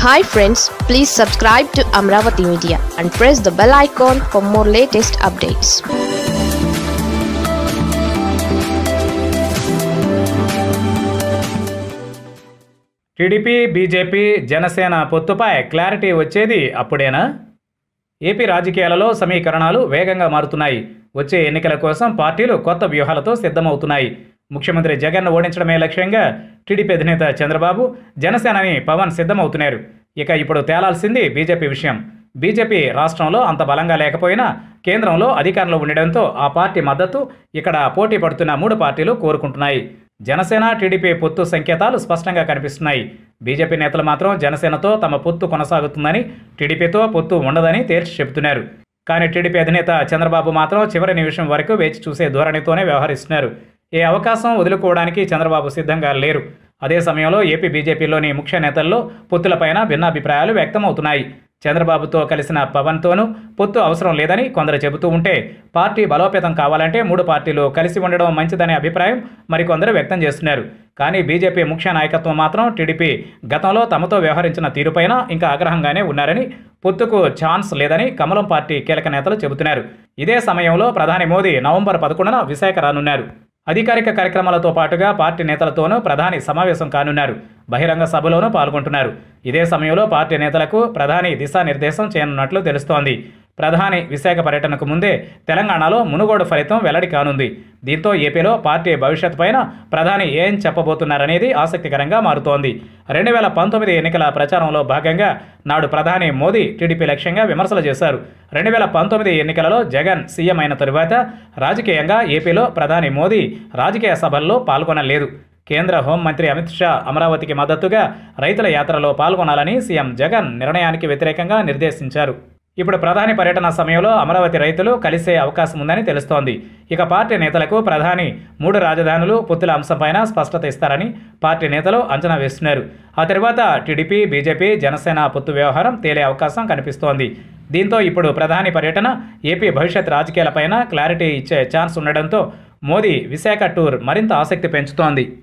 hi friends please subscribe to Amaravati media and press the bell icon for more latest updates TDP BJP Janasena పొత్తుపై clarity వచ్చేది అప్పుడేనా AP రాజకీయాలలో సమీకరణాలు వేగంగా మారుతున్నాయి వచ్చే ఎన్నికల కోసం పార్టీలు కొత్త వ్యూహాలతో సిద్ధమవుతున్నాయి ముఖ్యమంత్రి జగన్ ఓడించడమే లక్ష్యంగా టీడీపీ అధినేత చంద్రబాబు జనసేనని పవన్ సిద్ధమవుతున్నారు ఇక ఇప్పుడు తేలాల్సింది బీజేపీ విషయం బీజేపీ రాష్ట్రంలో అంత బలంగా లేకపోయినా కేంద్రంలో అధికారంలో ఉండడంతో ఆ పార్టీ మద్దతు ఇక్కడ పోటీ పడుతున్న మూడు పార్టీలు కోరుకుంటున్నాయి జనసేన టీడీపీ పొత్తు సంకేతాలు స్పష్టంగా కనిపిస్తున్నాయి బీజేపీ నేతలు మాత్రం జనసేనతో తమ పొత్తు కొనసాగుతుందని టీడీపీతో పొత్తు ఉండదని తేల్చి చెబుతున్నారు కానీ టీడీపీ అధినేత చంద్రబాబు మాత్రం చివరి నిమిషం వరకు వేచి చూసే ధోరణితోనే వ్యవహరిస్తున్నారు ఏ అవకాశం వదులుకోవడానికి చంద్రబాబు సిద్ధంగా లేరు అదే సమయంలో ఏపీ బీజేపీలోని ముఖ్య నేతల్లో పొత్తులపైన భిన్నాభిప్రాయాలు వ్యక్తమవుతున్నాయి చంద్రబాబుతో కలిసిన పవన్తోనూ పొత్తు అవసరం లేదని కొందరు చెబుతూ ఉంటే పార్టీ బలోపేతం కావాలంటే మూడు పార్టీలు కలిసి ఉండడం మంచిదనే అభిప్రాయం మరికొందరు వ్యక్తం చేస్తున్నారు కానీ బీజేపీ ముఖ్య నాయకత్వం మాత్రం టీడీపీ గతంలో తమతో వ్యవహరించిన తీరుపైన ఇంకా ఆగ్రహంగానే ఉన్నారని పొత్తుకు ఛాన్స్ లేదని కమలం పార్టీ కీలక నేతలు చెబుతున్నారు ఇదే సమయంలో ప్రధాని మోదీ నవంబర్ పదకొండున విశాఖ రానున్నారు అధికారిక కార్యక్రమాలతో పాటుగా పార్టీ నేతలతోనూ ప్రధాని సమావేశం కానున్నారు బహిరంగ సభలోనూ పాల్గొంటున్నారు ఇదే సమయంలో పార్టీ నేతలకు ప్రధాని దిశానిర్దేశం చేయనున్నట్లు తెలుస్తోంది ప్రధాని విశాఖ పర్యటనకు ముందే తెలంగాణలో మునుగోడు ఫలితం వెల్లడి కానుంది దీంతో ఏపీలో పార్టీ భవిష్యత్ పైన ప్రధాని ఏం చెప్పబోతున్నారనేది ఆసక్తికరంగా మారుతోంది రెండు వేల పంతొమ్మిది ఎన్నికల ప్రచారంలో భాగంగా నాడు ప్రధాని మోదీ టీడీపీ లక్ష్యంగా విమర్శలు చేశారు రెండు వేల పంతొమ్మిది ఎన్నికలలో జగన్ సీఎం అయిన తరువాత రాజకీయంగా ఏపీలో ప్రధాని మోదీ రాజకీయ సభల్లో పాల్గొనలేదు కేంద్ర హోంమంత్రి అమిత్ షా అమరావతికి మద్దతుగా రైతుల యాత్రలో పాల్గొనాలని సీఎం జగన్ నిర్ణయానికి వ్యతిరేకంగా నిర్దేశించారు ఇప్పుడు ప్రధాని పర్యటన సమయంలో అమరావతి రైతులు కలిసే అవకాశం ఉందని తెలుస్తోంది ఇక పార్టీ నేతలకు ప్రధాని మూడు రాజధానులు పొత్తుల అంశంపైన స్పష్టత ఇస్తారని పార్టీ నేతలు అంచనా వేస్తున్నారు ఆ తర్వాత టీడీపీ బీజేపీ జనసేన పొత్తు వ్యవహారం తేలే అవకాశం కనిపిస్తోంది దీంతో ఇప్పుడు ప్రధాని పర్యటన ఏపీ భవిష్యత్ రాజకీయాలపైన క్లారిటీ ఇచ్చే ఛాన్స్ ఉండడంతో మోదీ విశాఖ టూర్ మరింత ఆసక్తి పెంచుతోంది